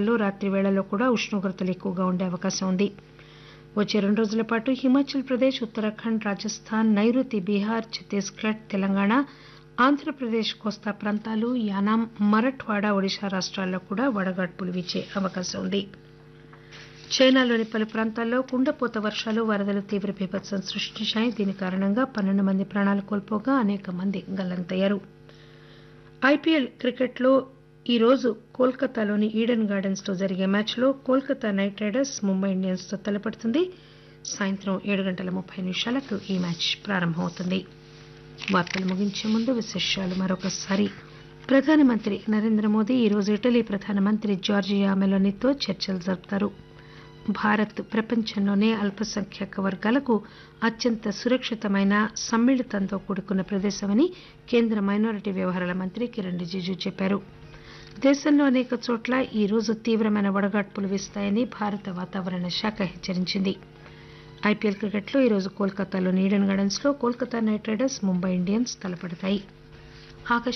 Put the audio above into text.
ప్రాంతాల్లో రాత్రి వేళల్లో కూడా ఉష్ణోగ్రతలు ఎక్కువగా ఉండే అవకాశం ఉంది వచ్చే రెండు రోజుల పాటు హిమాచల్ ప్రదేశ్ ఉత్తరాఖండ్ రాజస్థాన్ నైరుతి బీహార్ ఛత్తీస్గఢ్ తెలంగాణ ఆంధ్రప్రదేశ్ కోస్తా ప్రాంతాలు యానాం మరఠ్వాడ ఒడిశా రాష్ట్రాల్లో కూడా వడగాడ్పులు వీచే అవకాశం ఉంది చైనాలోని పలు ప్రాంతాల్లో కుండపోత వర్షాలు వరదలు తీవ్ర బీభత్సం సృష్టించాయి దీని కారణంగా పన్నెండు మంది ప్రాణాలు కోల్పోగా అనేక మంది గల్లంతయ్యారు ఐపీఎల్ క్రికెట్లో ఈ రోజు కోల్కతాలోని ఈడెన్ గార్డెన్స్ లో జరిగే మ్యాచ్లో Kolkata knight riders Mumbai Indians తో తలపడుతుంది సాయంత్రం ఏడు గంటల ముప్పై నిమిషాలకు ఈ మ్యాచ్ ప్రారంభమవుతుంది వార్తలు ముగించే ముందు విశేషాలు మరొకసారి ప్రధానమంత్రి నరేంద్ర మోదీ ఈరోజు ఇటలీ ప్రధానమంత్రి జార్జియా మెలోనీతో చర్చలు జరుపుతారు భారత్ ప్రపంచంలోనే అల్పసంఖ్యాక వర్గాలకు అత్యంత సురక్షితమైన సమ్మిళితంతో కూడుకున్న ప్రదేశమని కేంద్ర మైనారిటీ వ్యవహారాల మంత్రి కిరణ్ రిజిజు చెప్పారు దేశంలో అనేక చోట్ల ఈ రోజు తీవ్రమైన వడగాడ్పులు వీస్తాయని భారత వాతావరణ శాఖ హెచ్చరించింది ఐపీఎల్ క్రికెట్లో ఈరోజు కోల్కతాలోని ఈడెన్ గార్డెన్స్ లో Kolkata knight riders Mumbai Indians తలపడతాయి ఆకాశ